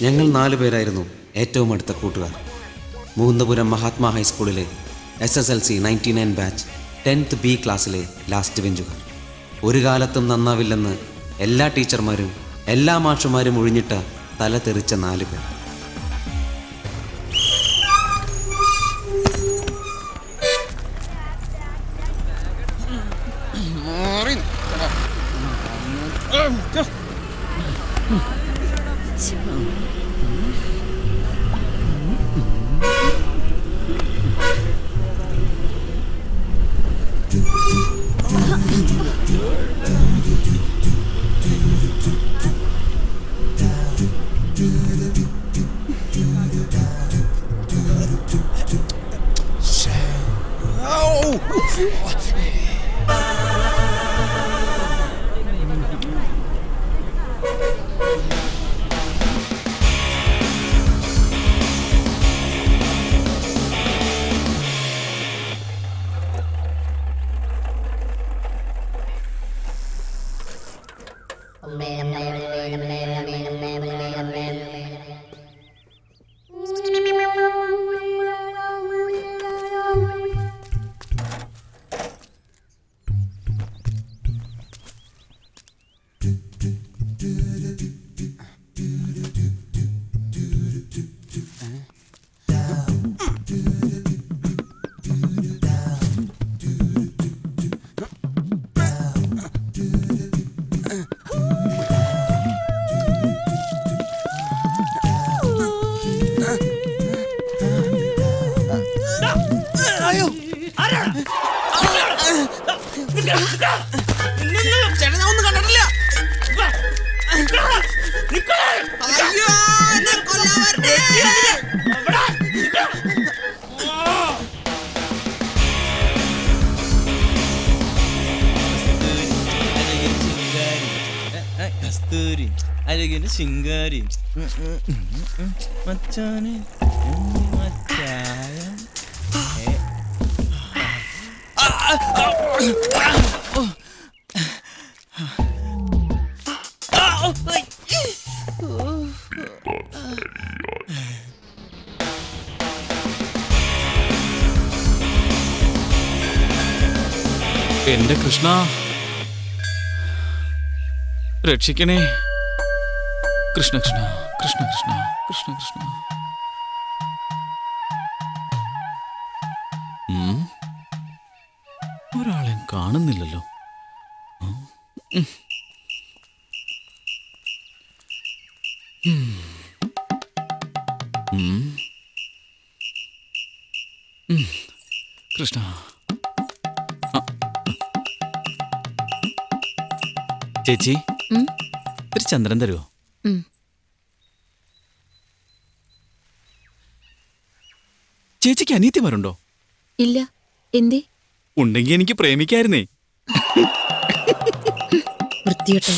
ഞങ്ങൾ നാലു പേരായിരുന്നു ഏറ്റവും അടുത്ത കൂട്ടുകാർ മുകുന്ദപുരം മഹാത്മാ ഹൈസ്കൂളിലെ S S L C ninety nine batch tenth B ക്ലാസ്സിലെ ലാസ്റ്റ് ബെഞ്ചുകാർ ഒരു കാലത്തും നന്നാവില്ലെന്ന് എല്ലാ ടീച്ചർമാരും എല്ലാ മാഷുമാരും ഒഴിഞ്ഞിട്ട തല തെറിച്ച നാല് പേർ ചേട്ടനെ ഒന്നും കണ്ടിട്ടില്ല അയ്യോ എന്നെ കൊല്ലാൻ വരണേ. കസ്തൂരി അഴകിന് ശിങ്കാരി ഉം, ഉം, ഉം, ഉം. മച്ചാനെ ഉം, മച്ചായം ഏ. ആ, ആ, ആ, ഓ. ആ, ഓ, ഐ. എന്റെ കൃഷ്ണ രക്ഷിക്കണേ കൃഷ്ണ കൃഷ്ണ കൃഷ്ണ കൃഷ്ണ കൃഷ്ണ കൃഷ്ണ ഉം. ഒരാളെയും കാണുന്നില്ലല്ലോ ഉം. ഉം. ഉം. ഉം. ഉം. കൃഷ്ണ ചേച്ചി ഉം? ഒരു ചന്ദ്രൻ തരുമോ ഉം. ചേച്ചിക്ക് അനീത്തിമാരുണ്ടോ ഇല്ല എന്തേ ഉണ്ടെങ്കിൽ എനിക്ക് പ്രേമിക്കായിരുന്നേ വൃത്തിയോട്ടോ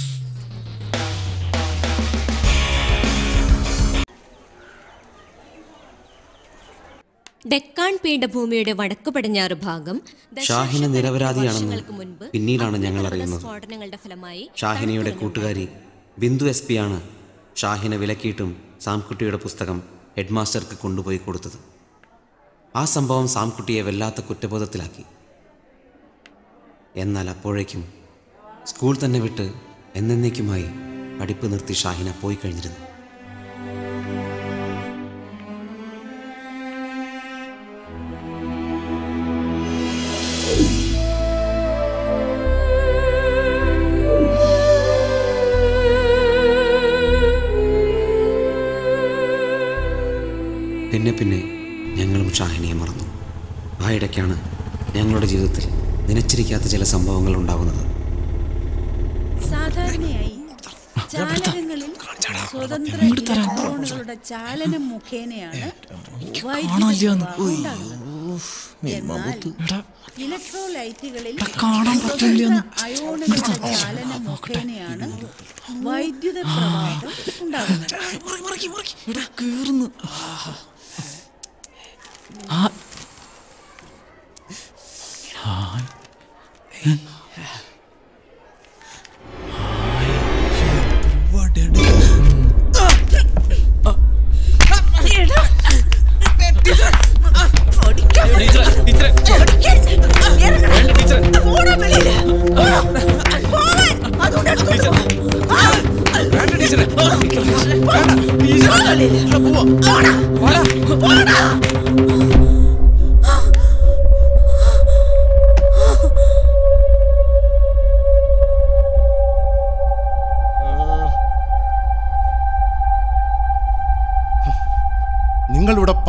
ഡെക്കാൻ പീഠഭൂമിയുടെ വടക്കു പടിഞ്ഞാറ് ഭാഗം ഷാഹിന നിരപരാധിയാണെന്ന് വർഷങ്ങൾക്ക് മുൻപ് പിന്നീടാണ് ഞങ്ങൾ നടന്ന അറിയുന്നത് സ്ഫോടനങ്ങളുടെ ഫലമായി ഷാഹിനയുടെ കൂട്ടുകാരി ബിന്ദു എസ് പി ആണ് ഷാഹിന വിലക്കിയിട്ടും സാംകുട്ടിയുടെ പുസ്തകം ഹെഡ് മാസ്റ്റർക്ക് കൊണ്ടുപോയി കൊടുത്തത് ആ സംഭവം സാംകുട്ടിയെ വല്ലാത്ത കുറ്റബോധത്തിലാക്കി എന്നാൽ അപ്പോഴേക്കും സ്കൂൾ തന്നെ വിട്ട് എന്നേക്കുമായി പഠിപ്പ് നിർത്തി ഷാഹിന പോയി കഴിഞ്ഞിരുന്നു പിന്നെ പിന്നെ ഞങ്ങളും ഷാഹിനിയെ മറന്നു ആ ഇടയ്ക്കാണ് ഞങ്ങളുടെ ജീവിതത്തിൽ നനച്ചിരിക്കാത്ത ചില സംഭവങ്ങൾ ഉണ്ടാകുന്നത് സാധാരണയായി ചാലകങ്ങളിൽ സ്വതന്ത്ര ഇലക്ട്രോണുകളുടെ ചാലനം മുഖേനയാണ് വൈദ്യുതി പ്രവാഹം ഉണ്ടാകുന്നത്. എന്നാൽ ഇലക്ട്രോലൈറ്റുകളിൽ സ്വതന്ത്ര അയോണുകളുടെ ചാലനം മുഖേനയാണ് വൈദ്യുത പ്രവാഹം ഉണ്ടാകുന്നത്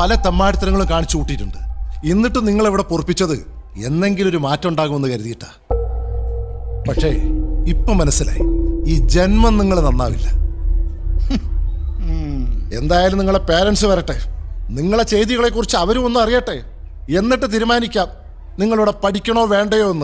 പല തെമ്മാടിത്തരങ്ങളും കാണിച്ചു കൂട്ടിയിട്ടുണ്ട് എന്നിട്ട് നിങ്ങൾ ഇവിടെ പൊറപ്പിച്ചത് എന്നെങ്കിലും ഒരു മാറ്റം ഉണ്ടാകുമെന്ന് കരുതിയിട്ടാ പക്ഷേ ഇപ്പൊ മനസ്സിലായി ഈ ജന്മം നിങ്ങൾ നന്നാവില്ല എന്തായാലും നിങ്ങളെ പേരൻസ് വരട്ടെ നിങ്ങളെ ചെയ്തികളെ കുറിച്ച് അവരും ഒന്ന് അറിയട്ടെ എന്നിട്ട് തീരുമാനിക്കാം നിങ്ങളിവിടെ പഠിക്കണോ വേണ്ടയോ എന്ന്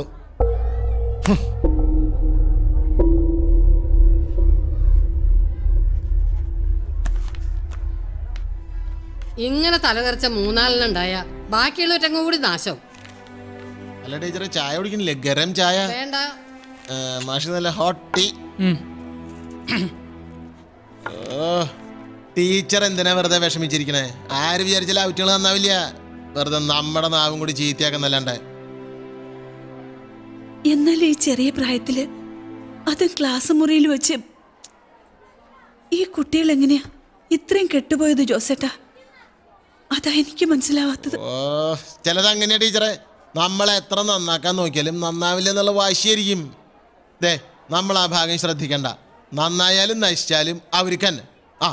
ഇങ്ങനെ തലതെറിച്ച മൂന്നാലിനുണ്ടായ ബാക്കിയുള്ളവറ്റങ്ങും കൂടി നാശം അല്ല ടീച്ചറെ ചായ കുടിക്കണില്ലേ ഗരം ചായ വേണ്ട ഏ, മാഷ് നല്ല ഹോട്ട് ടീ ഓ ടീച്ചർ എന്തിനാ വെറുതെ വിഷമിച്ചിരിക്കണേ ആര് വിചാരിച്ചാലും ഔറ്റുകൾ നന്നാവില്ല വെറുതെ നമ്മുടെ നാവും കൂടി ചീത്തയാക്കുന്നല്ലാണ്ട് എന്നാൽ ഈ ചെറിയ പ്രായത്തില് അത് ക്ലാസ് മുറിയിൽ വെച്ച് ഈ കുട്ടികൾ എങ്ങനെയാ ഇത്രയും കെട്ടുപോയത് ജോസേട്ടാ അതാ എനിക്ക് മനസ്സിലാവാത്തത് ഓ ചിലത് അങ്ങനെയാ ടീച്ചറെ നമ്മളെ എത്ര നന്നാക്കാൻ നോക്കിയാലും നന്നാവില്ല എന്നുള്ള വാശിയായിരിക്കും ദേ നമ്മൾ ആ ഭാഗം ശ്രദ്ധിക്കണ്ട നന്നായാലും നശിച്ചാലും അവർക്ക് തന്നെ ആ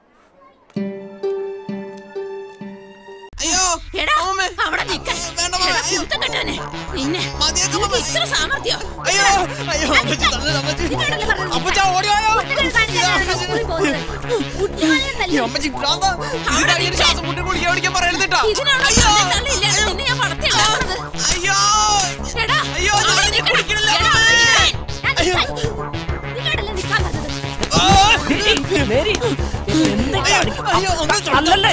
അയ്യോ എടാ, അമ്മേ. അവിടെ നിൽക്കാൻ. വേണ്ട, വേണ്ട, എടാ, അയ്യോ. കുരുത്തം കെട്ടവനെ. നിന്നെ. മതിയാക്ക് നിനക്ക് അമ്മേ. ഇത്ര സാമർത്ഥ്യോ? അയ്യോ അയ്യോ അമ്മച്ചി തള്ളു അമ്മച്ചി നിന്നോടല്ലേ പറഞ്ഞത്? അപ്പച്ചാ ഓടി വായോ കുട്ടികൾ കാണിക്കാനാണ് സ്കൂളിൽ പോകുന്നത്. കുട്ടികളെ ഈ തല്ലി. അമ്മച്ചി ഭ്രാന്ത ഇതിന്റെ അടിയിൽ ശ്വാസം മുട്ടി കുടിക്കാൻ പഠിക്കാൻ പറയരുതട്ടാ ഇതിനാണോ അയ്യോ തള്ളി തള്ളിയില്ലാതെ നിന്നെ ഞാൻ വളർത്തിയുണ്ടാക്കുന്നത്? അയ്യോ എടാ, അയ്യോ, അവിടെ ഞാൻ നിൽക്കണം. കുടിക്കണില്ല. എടാ, അവിടെ നിൽക്കാൻ. ഞാൻ അയ്യോ. നിൽക്കാൻ. നിന്നോടല്ലേ നിൽക്കാൻ പറഞ്ഞത്? ആ. അയ്യോ അയ്യോ ഒന്ന് തൊടല്ലേ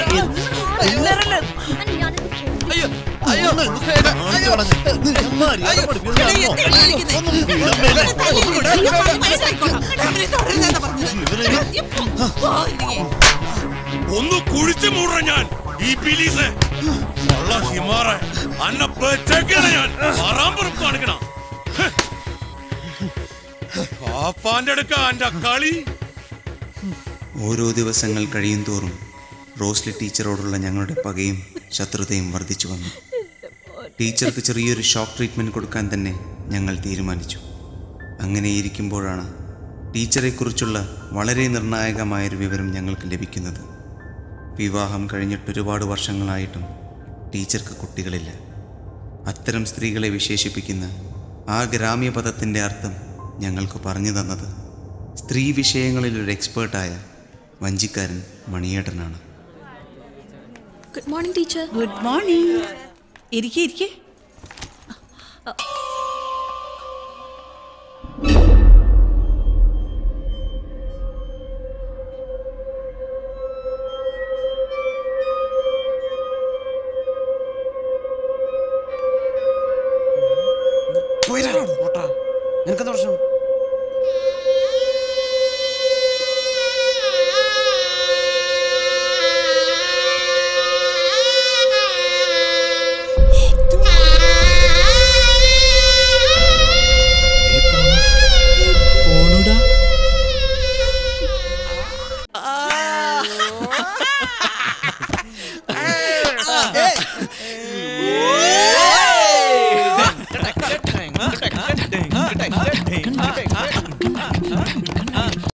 ഞാൻ അയ്യോ അയ്യോ എടാ, അയ്യോ അയ്യോ എടാ, ഈ എന്തിനാ കളിക്കുന്നെ? അവനെ തൊടരുതെന്നാ പറഞ്ഞത്. പോ, നീ. ഒന്ന് കുഴിച്ചു മൂട ഞാൻ ഈ ബിലീസ് ഉള്ള ഹിമാറ അന്ന പെച്ചേക്കണ ഞാൻ ആറാമ്പുറം കാണിക്കണം പാപ്പാന്റെ അടുക്ക എന്റെ കളി ഓരോ ദിവസങ്ങൾ കഴിയും തോറും റോസ്ലി ടീച്ചറോടുള്ള ഞങ്ങളുടെ പകയും ശത്രുതയും വർദ്ധിച്ചു വന്നു ടീച്ചർക്ക് ചെറിയൊരു ഷോക്ക് ട്രീറ്റ്മെൻറ്റ് കൊടുക്കാൻ തന്നെ ഞങ്ങൾ തീരുമാനിച്ചു അങ്ങനെ ഇരിക്കുമ്പോഴാണ് ടീച്ചറെക്കുറിച്ചുള്ള വളരെ നിർണായകമായൊരു വിവരം ഞങ്ങൾക്ക് ലഭിക്കുന്നത് വിവാഹം കഴിഞ്ഞിട്ട് ഒരുപാട് വർഷങ്ങളായിട്ടും ടീച്ചർക്ക് കുട്ടികളില്ല അത്തരം സ്ത്രീകളെ വിശേഷിപ്പിക്കുന്ന ആ ഗ്രാമ്യ പദത്തിൻ്റെ അർത്ഥം ഞങ്ങൾക്ക് പറഞ്ഞു തന്നത് സ്ത്രീ വിഷയങ്ങളിൽ ഒരു എക്സ്പേർട്ടായ വഞ്ചിക്കാരൻ മണിയേട്ടനാണ് good morning teacher good morning ഇരിക്കെ ഇരിക്കെ നിനക്കെന്താ പ്രശ്നം